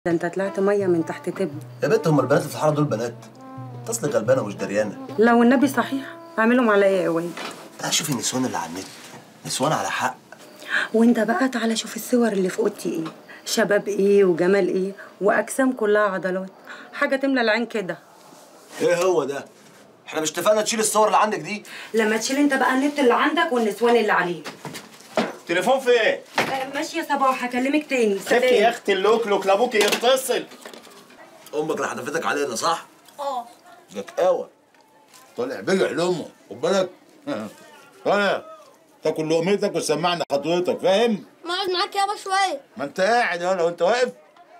ده انت طلعت ميه من تحت تب يا بنت هم البنات اللي في الحاره دول بنات تصل غلبانه ومش دريانه لو النبي صحيح اعملهم عليا يا واد تعال شوفي النسوان اللي على النت نسوان على حق وانت بقى تعالى شوف الصور اللي في اوضتي ايه شباب ايه وجمال ايه واجسام كلها عضلات حاجه تملى العين كده ايه هو ده احنا مش اتفقنا تشيل الصور اللي عندك دي لما تشيل انت بقى النت اللي عندك والنسوان اللي عليه تليفون في ايه؟ آه، ماشي يا صباح هكلمك تاني خفي يا سلام اختي اللوكلوك لابوكي يتصل امك اللي حدفتك علينا صح اه جكاوه طالع بجع لامه خد بالك طالع تاكل لقمتك وسمعنا خطوتك فاهم؟ ما اقعد معاك يابا شويه ما انت قاعد اهو لو انت واقف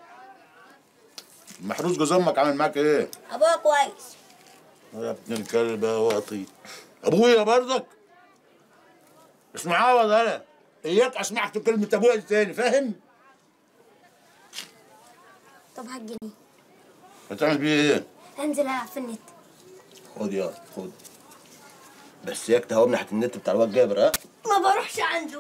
محروس جوز امك عامل معاك ايه؟ ابويا كويس يا ابن الكلب يا واطي ابويا برضك اسمع عوض انا اياك اسمعك تقول كلمه ابويا دي تاني فاهم؟ طب هات جنيه هتعمل بيه ايه؟ انزل العب في النت خد يا خد بس ياك تهوى من ناحيه النت بتاع الواد جابر ها ما بروحش عنده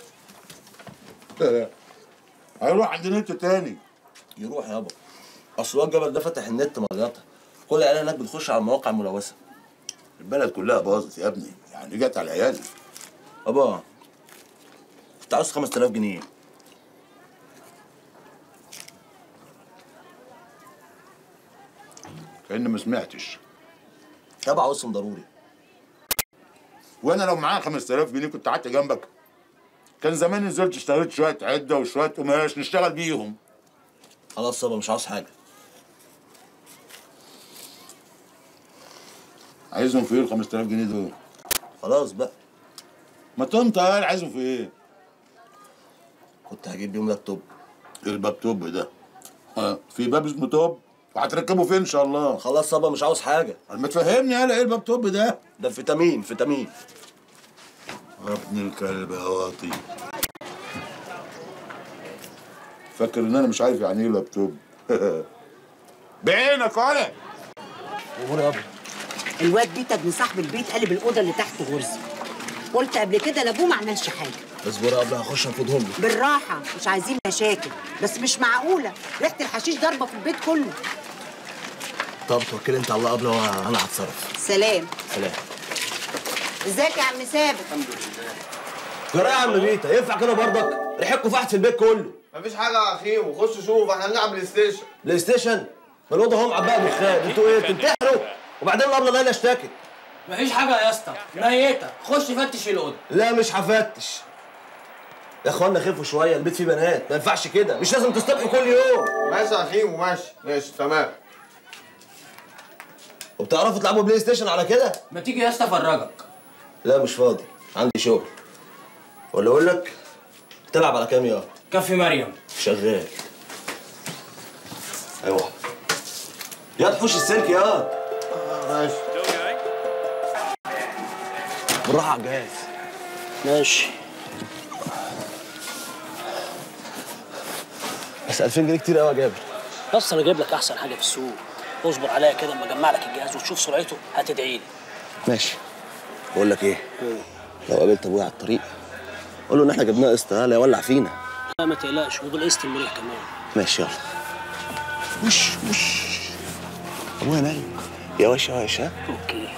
هيروح عند نت تاني يروح يابا اصل الواد جابر ده فتح النت مريضه كل العيال هناك بتخش على المواقع الملوثه البلد كلها باظت يا ابني يعني جت على العيال ابا انت عاوز 5000 جنيه كأني ما سمعتش يابا عاوزهم ضروري وانا لو معايا 5000 جنيه كنت قعدت جنبك كان زمان نزلت اشتريت شويه عده وشويه قماش نشتغل بيهم خلاص يابا مش عاوز حاجه عايزهم في ايه ال 5000 جنيه دول خلاص بقى ما انت قال عايزهم في ايه كنت هجيب بيهم لابتوب ايه الباب توب ده اه في باب اسمه توب وهتركبه فين ان شاء الله خلاص يابا مش عاوز حاجه ما تفهمني يالا ايه الباب توب ده ده فيتامين فيتامين يا ابن الكلب يا واطي فاكر ان انا مش عارف يعني ايه لابتوب بعينك ولا امور يابا الواد بيتا ابن صاحب البيت قلب الاوضه اللي تحت غرزه قلت قبل كده لابوه ما عملش حاجه اصبر يا ابني هخش انفضهم له بالراحه مش عايزين مشاكل بس مش معقوله ريحه الحشيش ضاربه في البيت كله طب توكل انت على الله قبل وانا هتصرف سلام سلام ازيك يا عم ثابت جرى يا عم بيتا ينفع كده برضك ريحتكم فحت في البيت كله مفيش حاجه يا اخي وخش شوف احنا بنلعب بلاي ستيشن بلاي ستيشن ما الاوضه اهو معباها دخان انتوا ايه بتنتحروا وبعدين الابله ليلى اشتكت مفيش حاجة يا اسطى ميتة خش فتش الأوضة لا مش هفتش يا اخوانا خفوا شويه البيت فيه بنات ما ينفعش كده مش لازم تصطبحوا كل يوم ماشي يا اخي وماشي ماشي تمام وبتعرفوا تلعبوا بلاي ستيشن على كده ما تيجي يا اسطى افرجك لا مش فاضي عندي شغل ولا اقول لك تلعب على كام يا كفي مريم شغال ايوه يا تحوش السلك يا ماشي بالراحه على الجهاز ماشي بس 2000 جنيه كتير قوي يا جابر بس انا جايب لك احسن حاجة في السوق اصبر عليا كده اما اجمع لك الجهاز وتشوف سرعته هتدعي لي ماشي بقول لك ايه لو قابلت ابويا على الطريق قول له ان احنا جبناه قسط ها لا يولع فينا لا ما تقلقش وبالقسط المريح كمان ماشي يلا وش وش ابويا نايم يا وش يا وش ها اوكي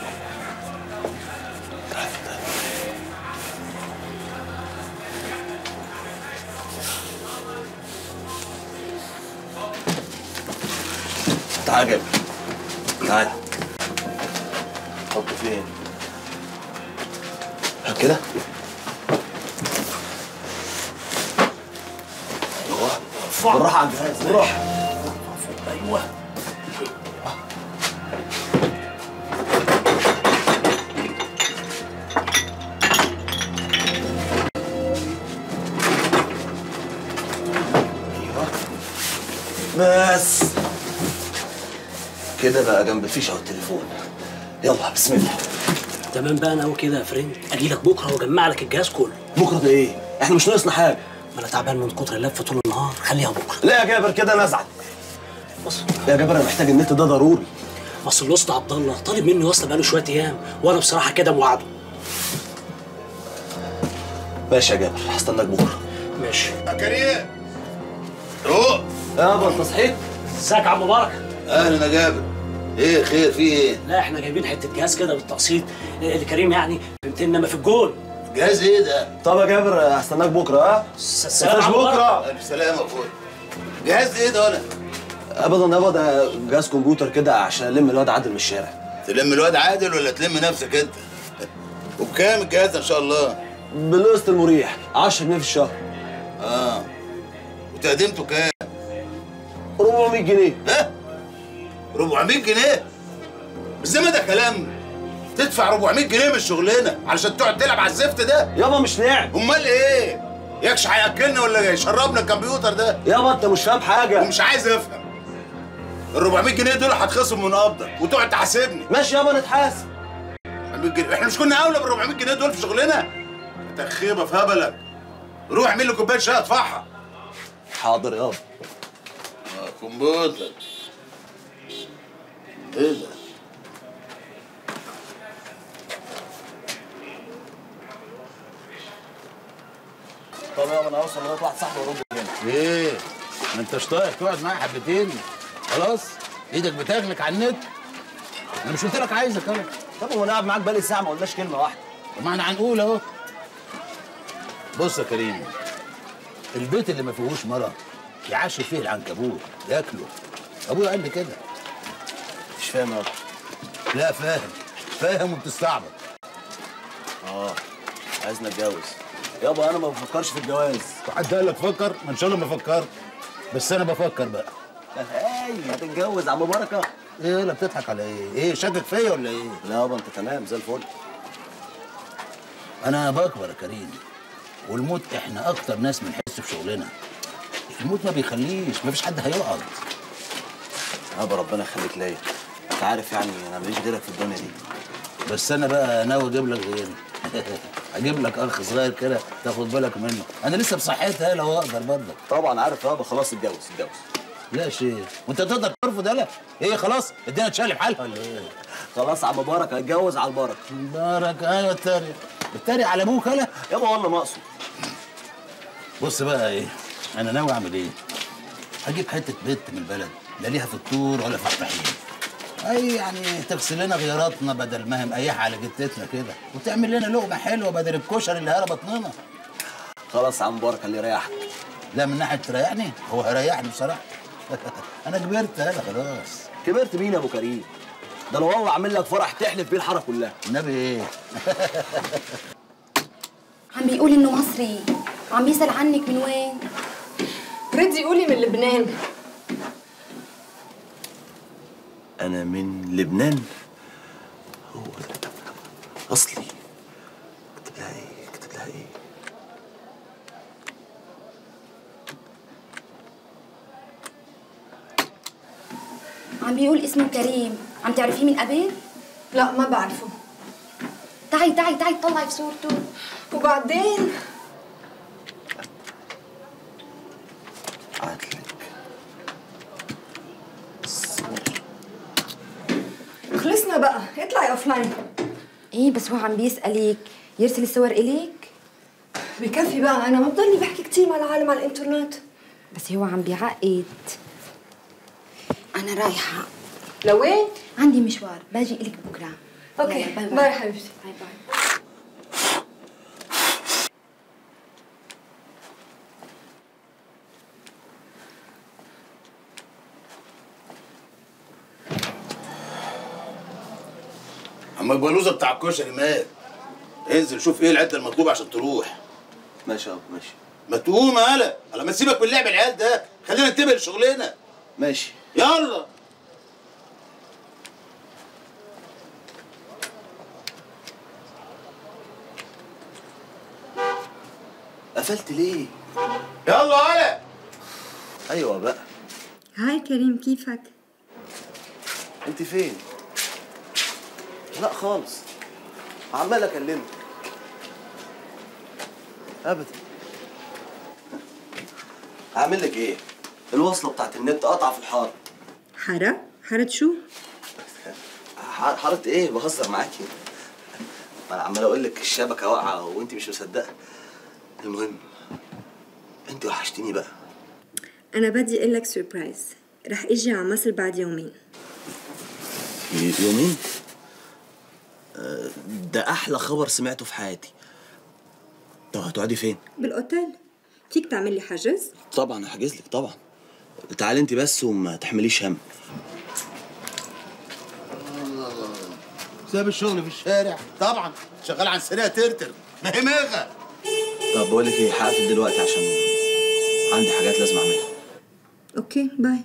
تعال يا جابر تعال حطه فين حط كده ايوه بالراحه على الجهاز بالراحه ايوه بس كده بقى جنب الفيشه والتليفون يلا بسم الله تمام بقى انا كده يا فريند اجي لك بكره واجمع لك الجهاز كله بكره ده ايه؟ احنا مش ناقصنا حاجه ما انا تعبان من كتر اللف طول النهار خليها بكره لا يا جابر كده انا ازعل بص يا جابر انا محتاج النت ده ضروري اصل الوسط عبد الله طالب مني وصله بقاله شويه ايام وانا بصراحه كده موعده ماشي يا جابر هستناك بكره ماشي يا كريم روح يابا انت صحيت ازيك يا عم مبارك اهلا يا جابر ايه خير في ايه لا احنا جايبين حته جهاز كده بالتقسيط إيه، لكريم يعني ب 200 انما في الجول جهاز ايه ده طب يا جابر هستناك بكره ها س- سلام يا عم مبارك. بكره الف سلامه يا اخويا جهاز ايه ده ولا ابدا يابا ده جهاز كمبيوتر كده عشان الم الواد عادل من الشارع تلم الواد عادل ولا تلم نفسك انت وبكام الجهاز ان شاء الله بالقسط المريح 10 جنيه في الشهر اه وتقدمته كام 400 جنيه ها 400 جنيه بس ما ده كلام تدفع 400 جنيه من الشغلانه علشان تقعد تلعب على الزفت ده يابا مش لعب امال ايه يكش هياكلنا ولا يشربنا الكمبيوتر ده يابا انت مش فاهم حاجه ومش عايز افهم ال 400 جنيه دول هتخصم من قبضك وتقعد تحاسبني ماشي يابا نتحاسب 400 جنيه احنا مش كنا اولى بال 400 جنيه دول في شغلنا انت خيبه في هبلك روح اعمل لي كوبايه شاي ادفعها حاضر يابا اه كمبيوتر ايه ده طب يابا انا هوصل لغايه واحد صاحبي وارد هنا ايه ما انتش طايق تقعد معايا حبتين خلاص ايدك بتاكلك على النت انا مش قلت لك عايزك انا طب وانا قاعد معاك بقالي ساعه ما قلناش كلمه واحده طب ما احنا هنقول اهو بص يا كريم البيت اللي ما فيهوش مرة يعاشر فيه العنكبوت ياكله ابويا قال لي كده مش فاهم يابا لا فاهم فاهم وبتستعبط اه عايز نتجوز يابا انا ما بفكرش في الجواز حد قال لك فكر ما ان شاء الله ما فكرت بس انا بفكر بقى هاي هتتجوز يا عم بركه ايه ولا بتضحك على ايه ايه شاكك فيا ولا ايه لا يابا انت تمام زي الفل انا بكبر يا كريم والموت احنا اكتر ناس بنحس في شغلنا الموت ما بيخليش ما فيش حد هيقعد يابا ربنا يخليك ليا انت عارف يعني انا ماليش غيرك في الدنيا دي بس انا بقى ناوي اجيب لك غيري اجيب لك اخ صغير كده تاخد بالك منه انا لسه بصحتها لو اقدر برضك طبعا عارف يابا خلاص اتجوز اتجوز لا شيء وانت تقدر ترفض يالا ايه خلاص الدنيا اتشال حالها ولا ايه خلاص يا عم بركه هتجوز على البركه مبارك ايوه التاني التاني على ابوك يالا يابا والله ما اقصد بص بقى ايه انا ناوي اعمل ايه هجيب حته بنت من البلد لا ليها في الطور ولا في الطحين اي يعني تغسل لنا غياراتنا بدل ما هي مقيحه على جتتنا كده وتعمل لنا لقمه حلوه بدل الكشري اللي هرى بطننا خلاص يا عم بركه اللي يريحك لا من ناحيه تريحني هو هيريحني بصراحه انا كبرت انا خلاص كبرت مين يا ابو كريم ده لو والله عامل لك فرح تحلف بيه الحاره كلها النبي ايه عم بيقول انه مصري عم بيسأل عنك من وين ردي قولي من لبنان انا من لبنان هو ده اصلي اكتب لها ايه اكتب لها ايه عم بيقول اسمه كريم عم تعرفيه من قبل لا ما بعرفه تعي تعي تعي طلعي في صورته وبعدين عاتلك خلصنا بقى اطلعي اوف لاين ايه بس هو عم بيسألك يرسل الصور إليك بكفي بقى انا ما بضلني بحكي كتير مع العالم على الانترنت بس هو عم بيعقد انا رايحة لوين؟ عندي مشوار باجي إلك بكرة اوكي يلا، باي باي حبيبتي باي باي اما البلوزه بتاع الكشري مات انزل شوف ايه العده المطلوبه عشان تروح ماشي يابا ماشي ما تقوم يالا على ما تسيبك من لعب العيال ده خلينا ننتبه لشغلنا ماشي يلا قفلت ليه يلا يالا ايوه بقى هاي كريم كيفك؟ انت فين لا خالص عمال اكلمك ابدا اعمل لك ايه الوصله بتاعت النت قطع في الحاره حارة؟ حارة شو؟ ح- حاره ايه بهزر معاكي ما انا عمال اقول لك الشبكه واقعه وانت مش مصدقه المهم انت وحشتيني بقى انا بدي اقول لك سربرايز رح اجي على مصر بعد يومين يومين آه، ده احلى خبر سمعته في حياتي طب هتقعدي فين بالاوتيل فيك تعمل لي حجز طبعا هحجز لك طبعا تعالي انت بس وما تحمليش هم ساب الشغل في الشارع طبعا شغال عن سريع ترتر ما هي ميغه طب بقول لك ايه هقفل دلوقتي عشان عندي حاجات لازم اعملها اوكي باي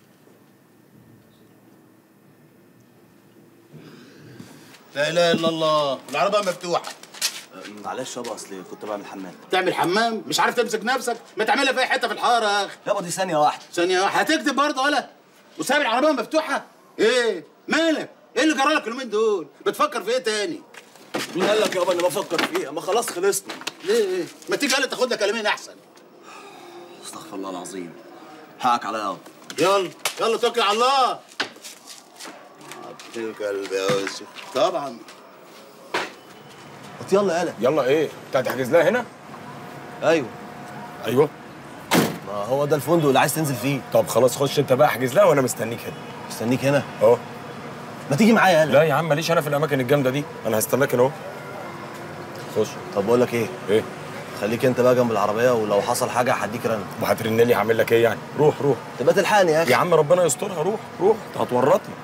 لا اله الا الله العربيه مفتوحه معلش يابا اصلي كنت بعمل حمام تعمل حمام مش عارف تمسك نفسك ما تعملها في اي حته في الحاره يا اخي يابا دي ثانيه واحده ثانيه واحده هتكتب برضه ولا وسايب العربيه مفتوحه ايه مالك ايه اللي جرالك اليومين دول بتفكر في ايه تاني مين قال لك يابا اني بفكر فيها ما خلاص خلصنا ليه ايه ما تيجي قال تاخد لك كلامين احسن استغفر الله العظيم حقك عليا يابا يلا يلا توكل على الله قلبي يا يوسف طبعا يلا يالا يلا ايه انت هتحجز لها هنا ايوه ايوه ما هو ده الفندق اللي عايز تنزل فيه طب خلاص خش انت بقى احجز لها وانا مستنيك هنا مستنيك هنا اهو ما تيجي معايا يالا لا يا عم ماليش انا في الاماكن الجامده دي انا هستناك هنا اهو خش طب بقول لك ايه ايه خليك انت بقى جنب العربيه ولو حصل حاجه هديك رن وهترن لي هعمل لك ايه يعني روح روح تبقى تلحقني يا اخي يا عم ربنا يسترها روح روح انت هتورطني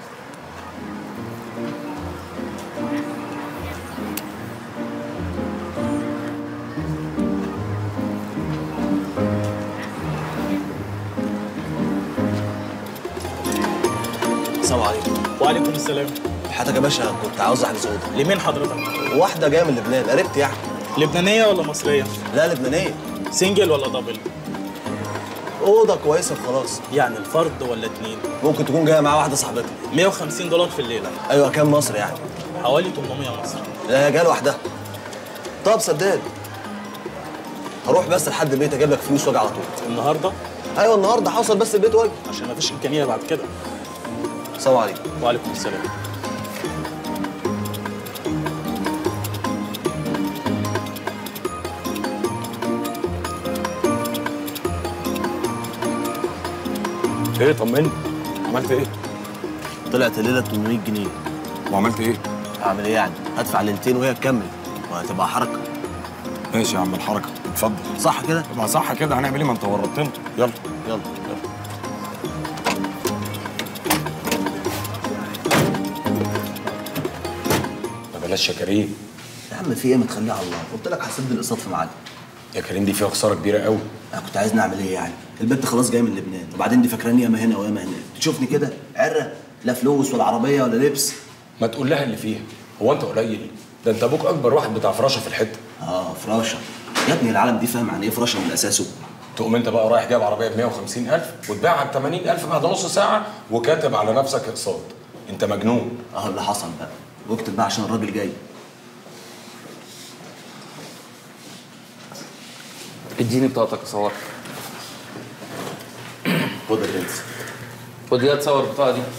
السلام عليكم وعليكم السلام حياتك يا باشا كنت عاوز احجز اوضه لمين حضرتك؟ واحده جايه من لبنان قربت يعني لبنانية ولا مصرية؟ لا لبنانيه سنجل ولا دبل؟ اوضه كويسه وخلاص يعني الفرد ولا اتنين؟ ممكن تكون جايه معاها واحده صاحبتها 150 دولار في الليلة ايوه كام مصر يعني حوالي 800 مصري لا هي جايه لوحدها طب صدقني هروح بس لحد البيت اجيب لك فلوس واجي على طول النهاردة؟ ايوه النهارده هوصل بس البيت واجي عشان مفيش إمكانية بعد كده السلام عليكم وعليكم السلام ايه طمني عملت ايه طلعت الليله 800 جنيه وعملت ايه اعمل ايه يعني هدفع ليلتين وهي تكمل وهتبقى حركه ماشي يا عم الحركه اتفضل صح كده ما صح كده هنعمل ايه ما انت ورطتنا يلا يلا ما بلاش يا كريم يا عم في ايه ما تخليها على الله قلت لك هسد الاقساط في ميعادها يا كريم دي فيها خساره كبيره قوي انا كنت عايز نعمل ايه يعني البنت خلاص جايه من لبنان وبعدين دي فاكراني ياما هنا وياما هناك تشوفني كده عره لا فلوس ولا عربيه ولا لبس ما تقول لها اللي فيها هو انت قليل ده انت ابوك اكبر واحد بتاع فراشه في الحته اه فراشه يا ابني العالم دي فاهم يعني ايه فراشه من اساسه تقوم انت بقى رايح جايب عربيه ب 150000 وتبيعها ب 80000 بعد نص ساعه وكاتب على نفسك اقساط انت مجنون اه اللي حصل بقى واكتب بقى عشان الراجل جاي اديني بطاقتك اصورك خد يا برنس خد يا تصور البطاقه دي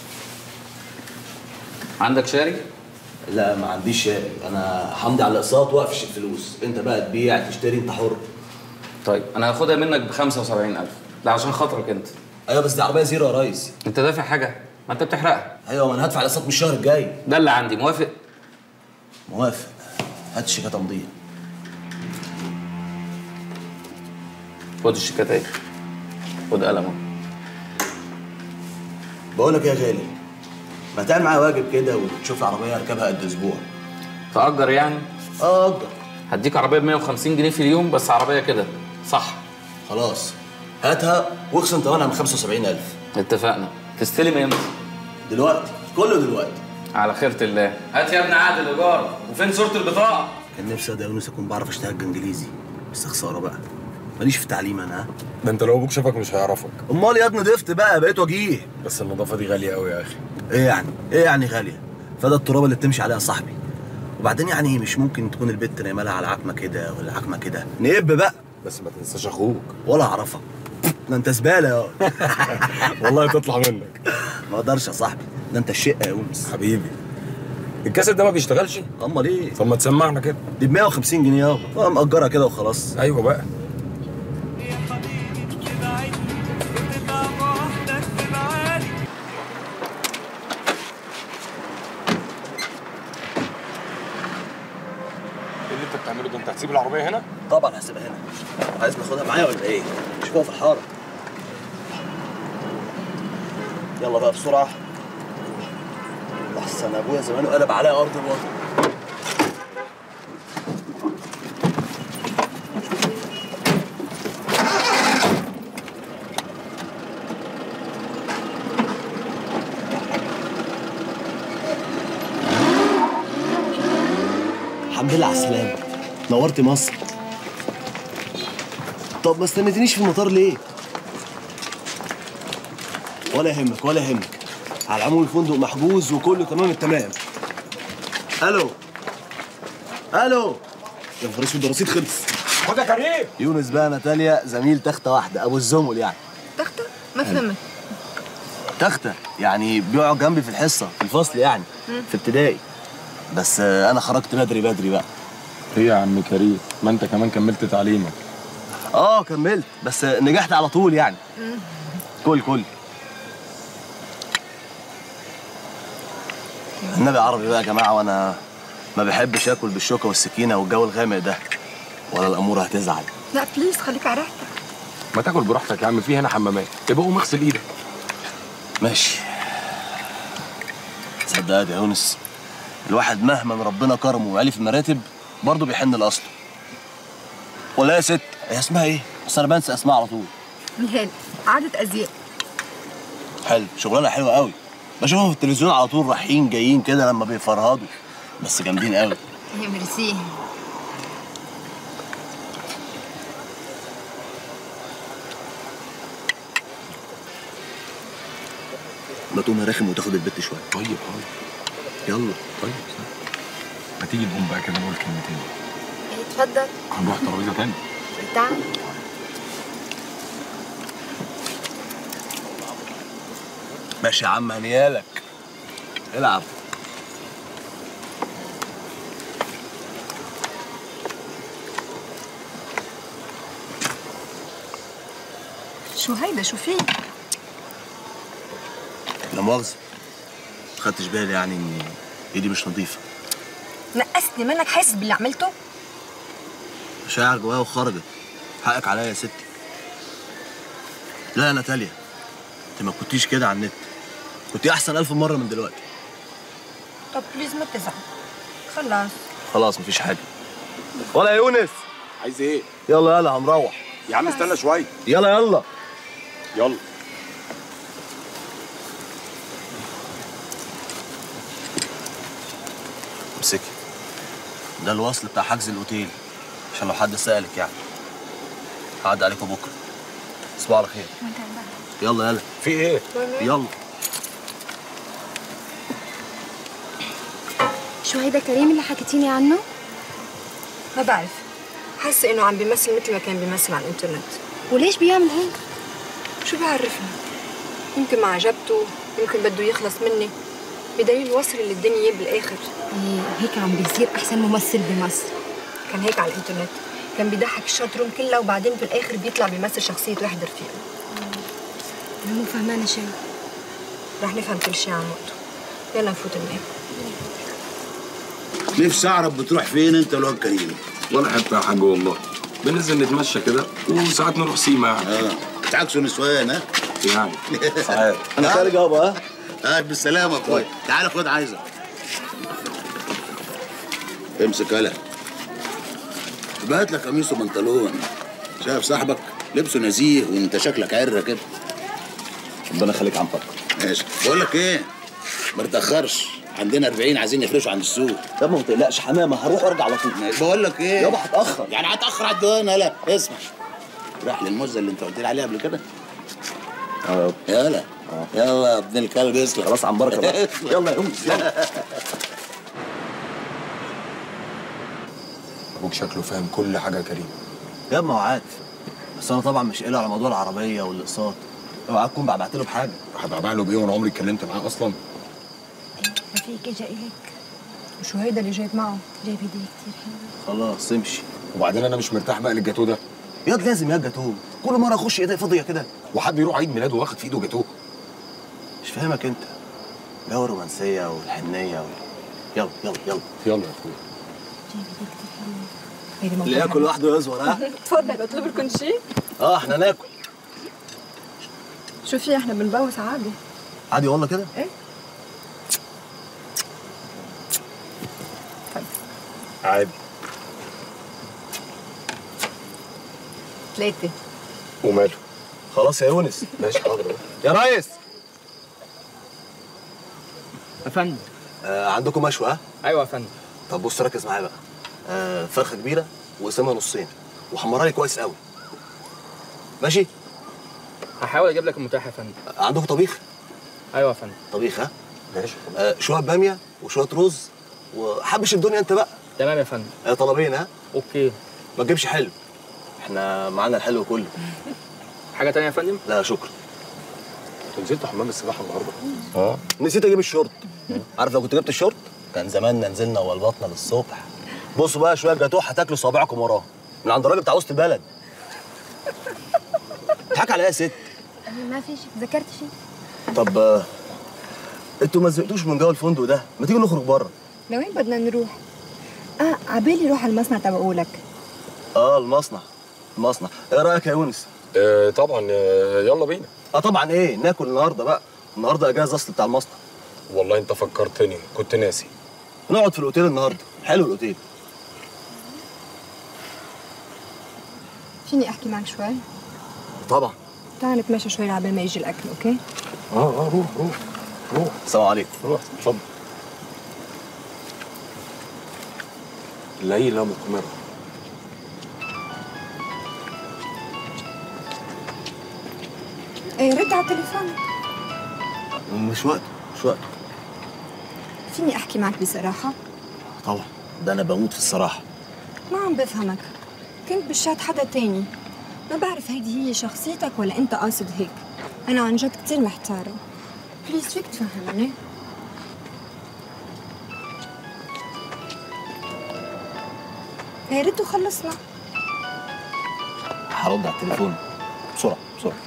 عندك شاري لا ما عنديش شاري انا همضي على الاقساط واقفش الفلوس انت بقى تبيع تشتري انت حر طيب انا هاخدها منك ب 75000 ده عشان خاطرك انت ايوه بس دي عربيه زيرو يا ريس انت دافع حاجه ما انت بتحرقها ايوه ما انا هدفع الاقساط من الشهر الجاي ده اللي عندي موافق موافق هات الشيكات امضيها خد الشيكات اهي خد قلم اهو بقول لك إيه يا غالي ما تعمل معايا واجب كده وتشوف لي عربيه اركبها قد اسبوع تأجر يعني اه اجر هديك عربيه ب 150 جنيه في اليوم بس عربيه كده صح خلاص هاتها واخصم ثمنها من 75000 اتفقنا تستلم امتى دلوقتي كله دلوقتي على خيرة الله هات يا ابن عقد الايجار وفين صوره البطاقه كان نفسي يا يونس اكون بعرف اشتغل انجليزي بس خساره بقى ماليش في التعليم انا ها ده انت لو ابوك شافك مش هيعرفك امال يا ابني ضفت بقى بقيت وجيه بس النظافه دي غاليه قوي يا اخي ايه يعني ايه يعني غاليه فده التراب اللي بتمشي عليها صاحبي وبعدين يعني مش ممكن تكون البت نايمه لها على عكمه كده ولا عكمه كده نقب بقى بس ما تنساش اخوك ولا اعرفك ده انت زباله يا والله تطلع منك ما اقدرش يا صاحبي ده انت الشقه يا يونس حبيبي الكاسيت ده ما بيشتغلش امال ايه طب ما تسمعنا كده دي ب 150 جنيه يابا اه مأجرها كده وخلاص ايوه بقى انت هتسيب العربيه هنا طبعا هسيبها هنا عايز ناخدها معايا ولا ايه شوفوها في الحاره يلا بقى بسرعه احسن ابويا زمانه قلب عليا ارض الوطن الحمد لله على السلامة نورت مصر طب ما استنيتنيش في المطار ليه؟ ولا يهمك ولا يهمك على العموم الفندق محجوز وكله تمام التمام الو الو يا نهار اسود ده الرصيد خلص خد يا كريم يونس بقى ناتاليا زميل تخته واحده ابو الزمل يعني تختة ما فهمت تخته يعني بيقعد جنبي في الحصه في الفصل يعني في ابتدائي بس آه، انا خرجت بدري بدري بقى ايه يا عم كريم ما انت كمان كملت تعليمك اه كملت بس آه، نجحت على طول يعني كل كل النبي عربي بقى يا جماعه وانا ما بحبش اكل بالشوكه والسكينه والجو الغامق ده ولا الاموره هتزعل لا بليز خليك على راحتك ما تاكل براحتك يا عم في هنا حمامات يبقى قوم اغسل ايدك ماشي صدقني يا يونس الواحد مهما ربنا كرمه وعلي في المراتب برضه بيحن لاصله ولا يا ست هي اسمها ايه؟ اصل انا بنسى اسمها على طول نهال عادة أزياء حلو شغلانه حلوه قوي بشوفهم في التلفزيون على طول رايحين جايين كده لما بيفرهدوا بس جامدين قوي يا ميرسي ما تقوم يا رخم وتاخد البت شويه طيب طيب يلا طيب ما تيجي نقوم بقى كده نقول كلمتين اتفضل هنروح ترابيزه تاني تعال ماشي يا عم هنيالك العب شو هيدا شو فيه؟ لا مؤاخذه خدتش بالي يعني ان ايدي مش نظيفه نقصتني منك حاسس باللي عملته؟ مشاعر جوايا وخرجت حقك عليا يا ستي لا يا ناتاليا انت ما كنتيش كده على النت كنتي احسن الف مره من دلوقتي طب بليز ما تزعل خلاص خلاص مفيش حاجه ولا يا يونس عايز ايه يلا يلا هنروح يا عم استنى شويه يلا يلا يلا امسكي ده الوصل بتاع حجز الاوتيل عشان لو حد سألك يعني هعدي عليكم بكره تصبحوا على خير يلا يلا في ايه يلا شو هيدا كريم اللي حكيتيني عنه؟ ما بعرف حاسة إنه عم بيمثل مثل ما كان بيمثل على الإنترنت وليش بيعمل هيك؟ شو بعرفني يمكن ما عجبته يمكن بده يخلص مني بدليل وصل للدنيا إياه بالآخر ايه هيك عم بيصير أحسن ممثل بمصر كان هيك على الإنترنت كان بيضحك الشات روم كلها وبعدين بالآخر بيطلع بيمثل شخصية واحد رفيق أنا مو فهمانة شيء رح نفهم كل شيء عن وقته يلا نفوت ننام نفسي اعرف بتروح فين انت الواد كريم ولا حتى يا حاج والله بننزل نتمشى كده وساعات نروح سيما يعني اه بتعكسوا نسوان ها يعني ساعات انا خارج يابا ها اه بالسلامه يا اخويا تعالى خد عايزك امسك يلا بهات لك قميص وبنطلون شايف صاحبك لبسه نزيه وانت شكلك عره كده ربنا يخليك عم فكر ماشي بقول لك ايه ما تتاخرش عندنا 40 عايزين يفرشوا عند السوق طب ما تقلقش حمامه هروح وارجع على طول بقول لك ايه يابا هتاخر يعني هتاخر على الديوان يلا اسمع راح للمزه اللي انت قلت لي عليها قبل كده اه يلا يلا يا ابن الكلب اسلم خلاص عم بركه بقى يلا يا يونس يلا ابوك شكله فاهم كل حاجه يا كريم يا ما هو عارف بس انا طبعا مش قايل على موضوع العربيه والاقساط اوعى تكون بعت له بحاجه هبقى له بايه وانا عمري اتكلمت معاه اصلا رفيقي جاي هيك وشو هيدا اللي جايب معه جايب هدية كتير حلوة خلاص امشي وبعدين انا مش مرتاح بقى للجاتوه ده ياض لازم يا جاتوه كل مره اخش ايدي فاضيه كده وحد يروح عيد ميلاده واخد في ايده جاتوه مش فاهمك انت جو الرومانسيه والحنيه وال... يلا يلا يلا يلا يا اخويا جايب هدية كتير حلوة اللي ياكل لوحده يزور ها اتفضل اطلب لكم شيء اه احنا ناكل شو في احنا بنبوس عادي عادي والله كده ايه عادي ثلاثة وماله خلاص يا يونس ماشي حاضر يا ريس يا فندم آه عندكم مشوى ها ايوه يا فندم طب بص ركز معايا بقى آه فرخه كبيره وقسمها نصين وحمرها لي كويس قوي ماشي هحاول اجيب لك المتاح يا فندم عندكم طبيخ ايوه يا فندم طبيخ ها ماشي آه شويه باميه وشويه رز وحبش الدنيا انت بقى تمام يا فندم آه طلبين ها اوكي ما تجيبش حلو احنا معانا الحلو كله حاجه تانية يا فندم لا شكرا نزلت حمام السباحه النهارده اه نسيت اجيب الشورت عارف لو كنت جبت الشورت كان زماننا نزلنا والبطنا للصبح بصوا بقى شويه جاتوه هتاكلوا صوابعكم وراه من عند الراجل بتاع وسط البلد تضحك على ايه يا ست ما في شيء ذكرت شيء طب آه، انتوا ما زهقتوش من جو الفندق ده ما تيجي نخرج بره لوين بدنا نروح؟ اه عبالي روح على المصنع تبعولك اه المصنع المصنع ايه رايك يا يونس آه طبعا آه يلا بينا اه طبعا ايه ناكل النهارده بقى النهارده اجازه اصل بتاع المصنع والله انت فكرتني كنت ناسي نقعد في الاوتيل النهارده حلو الاوتيل فيني احكي معك شوي؟ طبعا تعال نتمشى شوي عبال ما يجي الاكل اوكي؟ اه اه روح روح روح السلام عليكم روح اتفضل ليلى مقمرة ايه رد على التليفون مش وقت مش وقت فيني احكي معك بصراحة؟ طبعا ده انا بموت في الصراحه ما عم بفهمك كنت بالشات حدا تاني ما بعرف هيدي هي شخصيتك ولا انت قاصد هيك انا عن جد كتير محتارة بليز فيك تفهمني ايه رد وخلصنا هرد على التليفون بسرعه بسرعه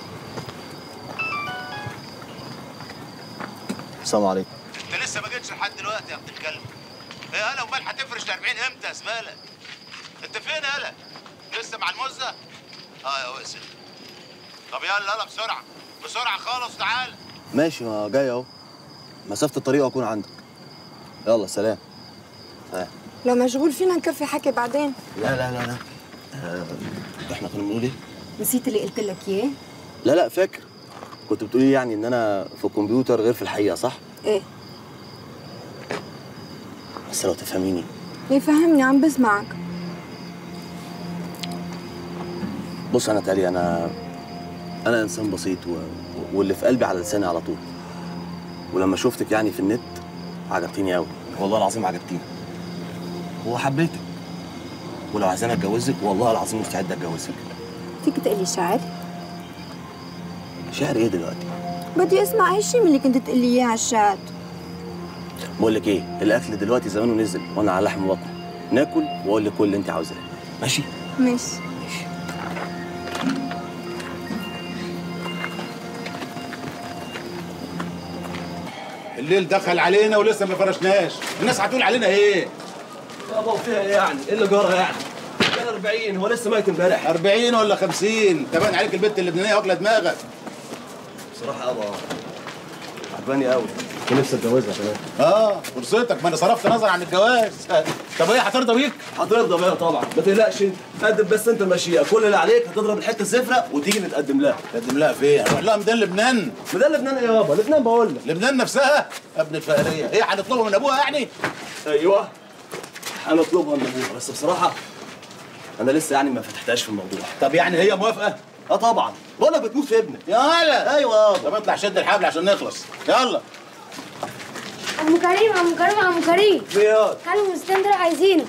السلام عليكم انت لسه ما جيتش لحد دلوقتي يا ابن الكلب ايه هلا امال هتفرش ال 40 امتى يا زباله انت فين هلا لسه مع المزه اه يا واسل طب يلا يلا بسرعه بسرعه خالص تعال ماشي ما جاي اهو مسافه الطريق واكون عندك يلا سلام سلام لو مشغول فينا نكفي حكي بعدين لا لا لا لا آه، احنا كنا بنقول ايه نسيت اللي قلت لك اياه لا لا فاكر كنت بتقولي يعني ان انا في الكمبيوتر غير في الحقيقه صح ايه بس لو تفهميني ليه فهمني عم بسمعك بص انا تالي انا انا انسان بسيط و... واللي في قلبي على لساني على طول ولما شفتك يعني في النت عجبتيني قوي والله العظيم عجبتيني وحبيتك ولو عايزاني اتجوزك والله العظيم مستعد اتجوزك فيك تقلي شعر شعر ايه دلوقتي بدي اسمع اي شيء من اللي كنت تقلي اياه على الشات بقول لك ايه الاكل دلوقتي زمانه نزل وانا على لحم بطني ناكل واقول لك كل اللي انت عاوزاه ماشي ماشي الليل دخل علينا ولسه ما فرشناش الناس هتقول علينا ايه يابا وفيها ايه يعني؟ ايه اللي جرى يعني؟ كان 40 هو لسه ميت امبارح 40 ولا 50 تبان عليك البت اللبنانيه واكله دماغك بصراحه يابا عجباني قوي كنت نفسي اتجوزها كمان اه فرصتك ما انا صرفت نظر عن الجواز طب ايه هترضى بيك؟ هترضى بيها طبعا ما تقلقش انت قدم بس انت المشيئه كل اللي عليك هتضرب الحته الزفره وتيجي نتقدم لها تقدم لها فين؟ هنروح لها ميدان لبنان ميدان لبنان ايه يابا؟ لبنان بقول لك لبنان نفسها يا ابن الفقريه ايه هنطلبها من ابوها يعني؟ ايوه هنطلبها من ابوها بس بصراحه انا لسه يعني ما فتحتهاش في الموضوع طب يعني هي موافقه؟ اه طبعا بقول لك بتموت في ابنك يلا ايوه طب اطلع شد الحبل عشان نخلص يلا ام كريم ام كريم ام كريم زياد خلوا اسكندر عايزينه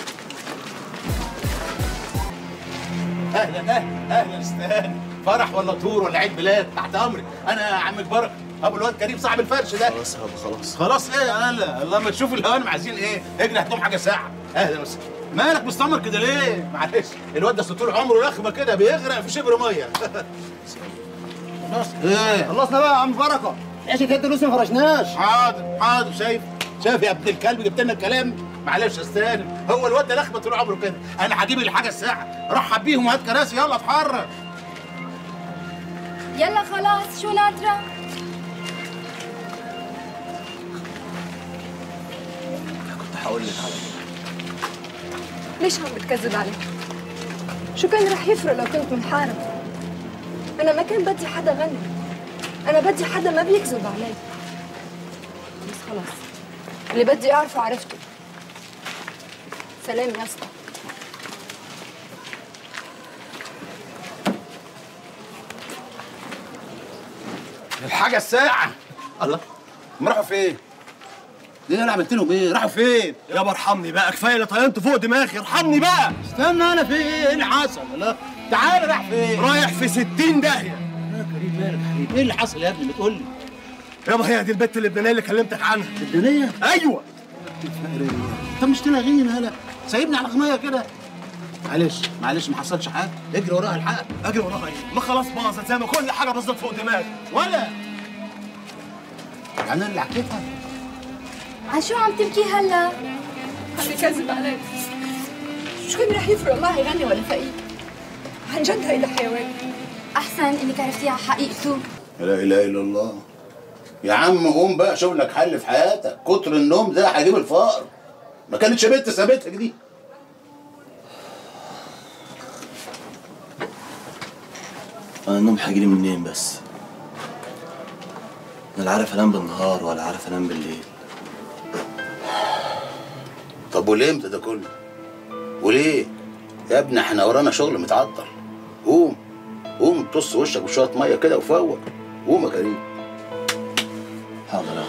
اهلا اهلا اهلا استهاني فرح ولا طور ولا عيد ميلاد تحت امرك انا عمك بركه ابو الواد كريم صاحب الفرش ده خلاص يابا خلاص خلاص ايه يا هلا الله ما تشوف الهوان عايزين ايه اجري هتقوم حاجه ساعه اهلا وسهلا مالك مستمر كده ليه معلش الواد ده طول عمره لخمه كده بيغرق في شبر ميه خلاص ايه خلصنا بقى يا عم بركه ايش كده لسه ما فرشناش حاضر حاضر شايف شايف يا ابن الكلب جبت لنا الكلام معلش يا استاذ هو الواد ده لخبط طول عمره كده انا هجيب الحاجه الساعه رحب بيهم وهات كراسي يلا اتحرك يلا خلاص شو ناطرة كنت هقول لك على ليش عم بتكذب علي؟ شو كان رح يفرق لو كنت منحارب؟ أنا ما كان بدي حدا غني أنا بدي حدا ما بيكذب علي بس خلاص اللي بدي أعرفه عرفته سلام يا اسطى الحاجه الساعه الله هم راحوا فين؟ ليه انا عملت لهم ايه؟ راحوا فين؟ يابا ارحمني بقى كفايه اللي طينت فوق دماغي ارحمني بقى استنى انا في ايه؟ ايه اللي حصل؟ الله تعالى رايح فين؟ رايح في 60 داهيه يا كريم مالك يا حبيبي؟ ايه اللي حصل يا ابني؟ ما تقول لي يابا هي دي البت اللبنانيه اللي كلمتك عنها اللبنانيه؟ ايوه طب مش تلاغيني هلا سايبني على غمايه كده معلش معلش ما حصلش حاجه اجري وراها الحق اجري وراها ايه؟ ما خلاص باظت زي ما كل حاجه باظت فوق دماغي ولا يعني انا اللي حكيتها عن شو عم تبكي هلا؟ عم بكذب علي شو كان رح يفرق معي غني ولا فقير؟ عن جد هيدا حيوان أحسن إنك عرفتي على حقيقته لا اله الا الله يا عم قوم بقى شوف لك حل في حياتك كتر النوم ده هيجيب الفقر ما كانتش بنت سابتك دي انا النوم هيجيلي منين بس انا لا عارف انام بالنهار ولا عارف انام بالليل طب وليه امتى ده كله وليه يا ابني احنا ورانا شغل متعطل قوم قوم تص وشك بشويه ميه كده وفوق قوم يا كريم حاضر يابا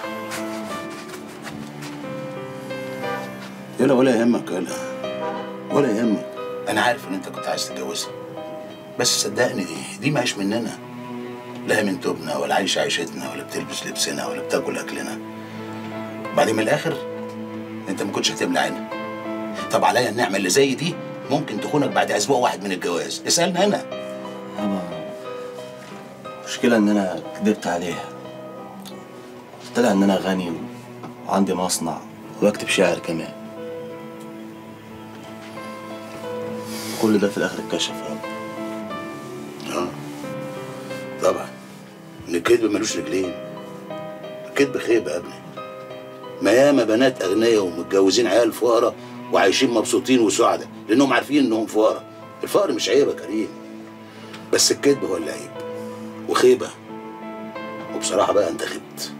يلا ولا يهمك يلا ولا يهمك انا عارف ان انت كنت عايز تتجوزها بس صدقني دي دي ماهيش مننا لا هي من توبنا ولا عايشه عيشتنا ولا بتلبس لبسنا ولا بتاكل اكلنا بعدين من الاخر انت ما كنتش هتملى عينها طب عليا النعمه اللي زي دي ممكن تخونك بعد اسبوع واحد من الجواز اسالنا هنا يابا المشكلة إن أنا كدبت عليها طلع إن أنا غني وعندي مصنع وبكتب شعر كمان كل ده في الآخر اتكشف يابا اه طبعا ان الكذب ملوش رجلين الكذب خيبه يا ابني ما ياما بنات اغنياء ومتجوزين عيال فقراء وعايشين مبسوطين وسعداء لانهم عارفين انهم فقراء الفقر مش عيب يا كريم بس الكذب هو اللي عيب وخيبه وبصراحه بقى انت خبت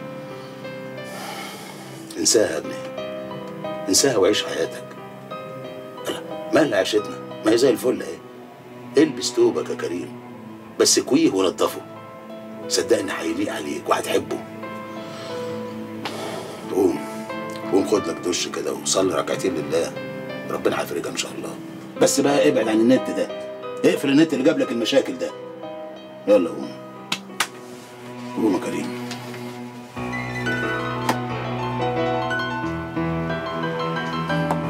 انساها يا ابني انساها وعيش حياتك ألا، مالها عيشتنا ما هي زي الفل اهي البس توبك يا كريم بس كويه ونضفه صدقني هيليق عليك وهتحبه قوم قوم خد لك دش كده وصلي ركعتين لله ربنا هيفرجها ان شاء الله بس بقى ابعد عن النت ده اقفل النت اللي جاب لك المشاكل ده يلا قوم قوم يا كريم